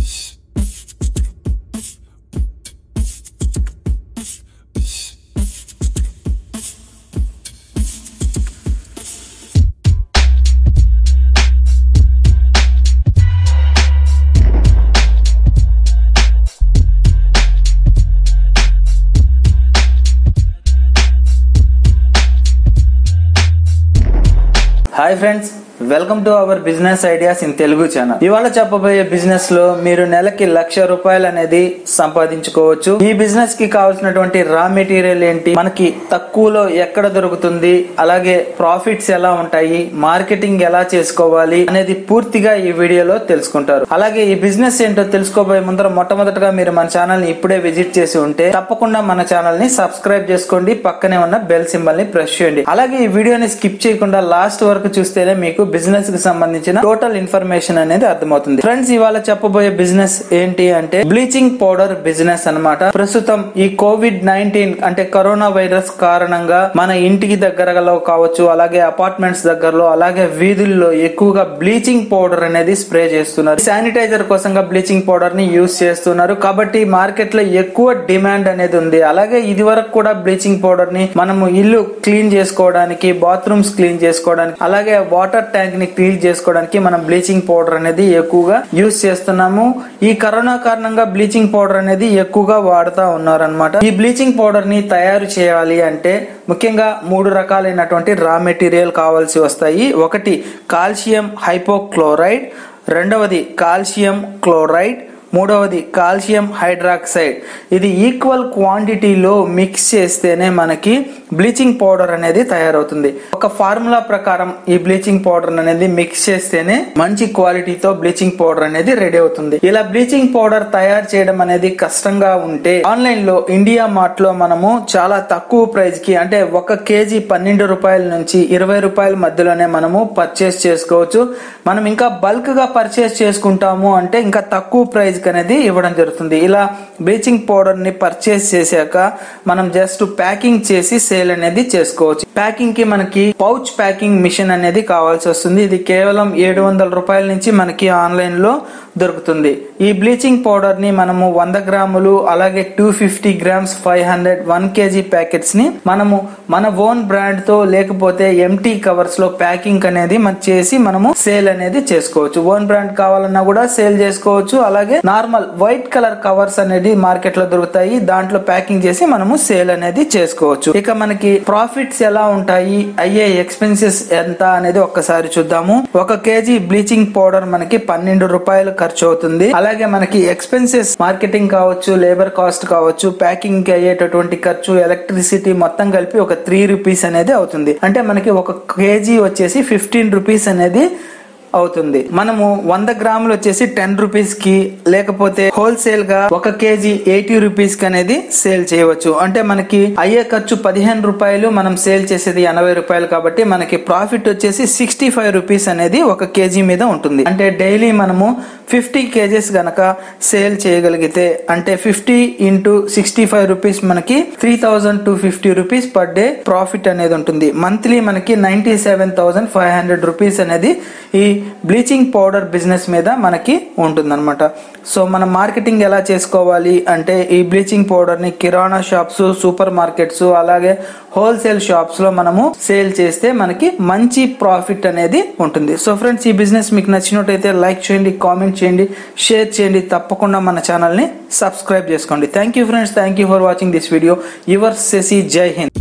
hi friends welcome to our business ideas in Telugu channel ఇవాళ చెప్పబోయే business లో మీరు నెలకి లక్ష రూపాయలు అనేది సంపాదించుకోవచ్చు ఈ బిజినెస్ కి కావాల్సినటువంటి రా మెటీరియల్ ఏంటి మనకి తక్కువలో ఎక్కడ దొరుకుతుంది అలాగే ప్రాఫిట్స్ ఎలా ఉంటాయి మార్కెటింగ్ ఎలా చేసుకోవాలి అనేది పూర్తిగా ఈ వీడియోలో తెలుసుకుంటారు అలాగే ఈ బిజినెస్ ఏంటో తెలుసుకోబోయే ముందర మొట్టమొదటగా మీరు మన ఛానల్ ని ఇప్పుడే విజిట్ చేసి ఉంటే తప్పకుండా మన ఛానల్ ని సబ్స్క్రైబ్ చేసుకోండి పక్కనే ఉన్న బెల్ సింబల్ ని ప్రెస్ చేయండి అలాగే ఈ వీడియోని స్కిప్ చేయకుండా లాస్ట్ వరకు చూస్తేనే మీకు బిజినెస్ కి సంబంధించిన టోటల్ ఇన్ఫర్మేషన్ అనేది అర్థమవుతుంది ఫ్రెండ్స్ ఇవాళ చెప్పబోయే బిజినెస్ ఏంటి అంటే బ్లీచింగ్ పౌడర్ బిజినెస్ అన్నమాట ప్రస్తుతం ఈ కోవిడ్ నైన్టీన్ అంటే కరోనా వైరస్ కారణంగా మన ఇంటికి దగ్గరలో కావచ్చు అలాగే అపార్ట్మెంట్స్ దగ్గరలో అలాగే వీధుల్లో ఎక్కువగా బ్లీచింగ్ పౌడర్ అనేది స్ప్రే చేస్తున్నారు శానిటైజర్ కోసంగా బ్లీచింగ్ పౌడర్ ని యూస్ చేస్తున్నారు కాబట్టి మార్కెట్ లో ఎక్కువ డిమాండ్ అనేది ఉంది అలాగే ఇది వరకు కూడా బ్లీచింగ్ పౌడర్ ని మనము ఇల్లు క్లీన్ చేసుకోవడానికి బాత్రూమ్స్ క్లీన్ చేసుకోవడానికి అలాగే వాటర్ ట్యాంక్ ని క్లీన్ చేసుకోవడానికి మనం బ్లీచింగ్ పౌడర్ అనేది ఎక్కువగా యూస్ చేస్తున్నాము ఈ కరోనా కారణంగా బ్లీచింగ్ పౌడర్ అనేది ఎక్కువగా వాడుతా ఉన్నారనమాట ఈ బ్లీచింగ్ పౌడర్ ని తయారు చేయాలి అంటే ముఖ్యంగా మూడు రకాలైనటువంటి రా మెటీరియల్ కావాల్సి వస్తాయి ఒకటి కాల్షియం హైపోక్లోరైడ్ రెండవది కాల్షియం క్లోరైడ్ మూడవది కాల్షియం హైడ్రాక్సైడ్ ఇది ఈక్వల్ క్వాంటిటీలో మిక్స్ చేస్తేనే మనకి బ్లీచింగ్ పౌడర్ అనేది తయారవుతుంది ఒక ఫార్ములా ప్రకారం ఈ బ్లీచింగ్ పౌడర్ అనేది మిక్స్ చేస్తేనే మంచి క్వాలిటీతో బ్లీచింగ్ పౌడర్ అనేది రెడీ అవుతుంది ఇలా బ్లీచింగ్ పౌడర్ తయారు చేయడం అనేది కష్టంగా ఉంటే ఆన్లైన్ లో ఇండియా మార్ట్ లో మనము చాలా తక్కువ ప్రైస్ కి అంటే ఒక కేజీ పన్నెండు రూపాయల నుంచి ఇరవై రూపాయల మధ్యలోనే మనము పర్చేస్ చేసుకోవచ్చు మనం ఇంకా బల్క్ గా పర్చేస్ చేసుకుంటాము అంటే ఇంకా తక్కువ ప్రైస్ కి అనేది ఇవ్వడం జరుగుతుంది ఇలా బ్లీచింగ్ పౌడర్ ని పర్చేస్ చేశాక మనం జస్ట్ ప్యాకింగ్ చేసి సేల్ అనేది చేసుకోవచ్చు ప్యాకింగ్ కి మనకి పౌచ్ ప్యాకింగ్ మిషన్ అనేది కావాల్సి వస్తుంది ఇది కేవలం ఏడు వందల రూపాయల నుంచి మనకి ఆన్లైన్ లో దొరుకుతుంది ఈ బ్లీచింగ్ పౌడర్ ని మనము వంద గ్రాములు అలాగే two fifty grams five hundred one KG packets ని మనము మన ఓన్ బ్రాండ్ తో లేకపోతే ఎంటీ కవర్స్ లో ప్యాకింగ్ అనేది మనం చేసి మనము సేల్ అనేది చేసుకోవచ్చు ఓన్ బ్రాండ్ కావాలన్నా కూడా సేల్ చేసుకోవచ్చు అలాగే నార్మల్ వైట్ కలర్ కవర్స్ అనేది మార్కెట్ లో దొరుకుతాయి దాంట్లో ప్యాకింగ్ చేసి మనము సేల్ అనేది చేసుకోవచ్చు ఇక మనకి ప్రాఫిట్స్ ఎలా ఉంటాయి అయ్యే ఎక్స్పెన్సెస్ ఎంత అనేది ఒక్కసారి చూద్దాము ఒక కేజీ బ్లీచింగ్ పౌడర్ మనకి పన్నెండు రూపాయలు ఖర్చు అవుతుంది అలాగే మనకి ఎక్స్పెన్సెస్ మార్కెటింగ్ కావచ్చు లేబర్ కాస్ట్ కావచ్చు ప్యాకింగ్ కి అయ్యేటటువంటి ఖర్చు ఎలక్ట్రిసిటీ మొత్తం కలిపి ఒక త్రీ రూపీస్ అనేది అవుతుంది అంటే మనకి ఒక కేజీ వచ్చేసి ఫిఫ్టీన్ రూపీస్ అనేది అవుతుంది మనము వంద గ్రాములు వచ్చేసి టెన్ రూపీస్ కి లేకపోతే హోల్సేల్ గా ఒక కేజీ ఎయిటీ రూపీస్ కి అనేది సేల్ చేయవచ్చు అంటే మనకి అయ్యే ఖర్చు పదిహేను రూపాయలు మనం సేల్ చేసేది ఎనభై రూపాయలు కాబట్టి మనకి ప్రాఫిట్ వచ్చేసి సిక్స్టీ ఫైవ్ రూపీస్ అనేది ఒక కేజీ మీద ఉంటుంది అంటే డైలీ మనము ఫిఫ్టీ కేజెస్ గనక సేల్ చేయగలిగితే అంటే fifty into sixty five rupees మనకి three thousand two fifty rupees per day profit అనేది ఉంటుంది మంత్లీ మనకి ninety seven thousand five hundred rupees అనేది ఈ బ్లీచింగ్ పౌడర్ బిజినెస్ మీద మనకి ఉంటుందన్నమాట సో మనం మార్కెటింగ్ ఎలా చేసుకోవాలి అంటే ఈ బ్లీచింగ్ పౌడర్ ని కిరాణా షాప్స్ సూపర్ మార్కెట్స్ అలాగే హోల్సేల్ షాప్స్ లో మనము సేల్ చేస్తే మనకి మంచి ప్రాఫిట్ అనేది ఉంటుంది సో ఫ్రెండ్స్ ఈ బిజినెస్ మీకు నచ్చినట్టయితే లైక్ చేయండి కామెంట్ చేయండి షేర్ చేయండి తప్పకుండా మన ఛానల్ ని సబ్స్క్రైబ్ చేసుకోండి thank you friends thank you for watching this video your సెసి జై హింద్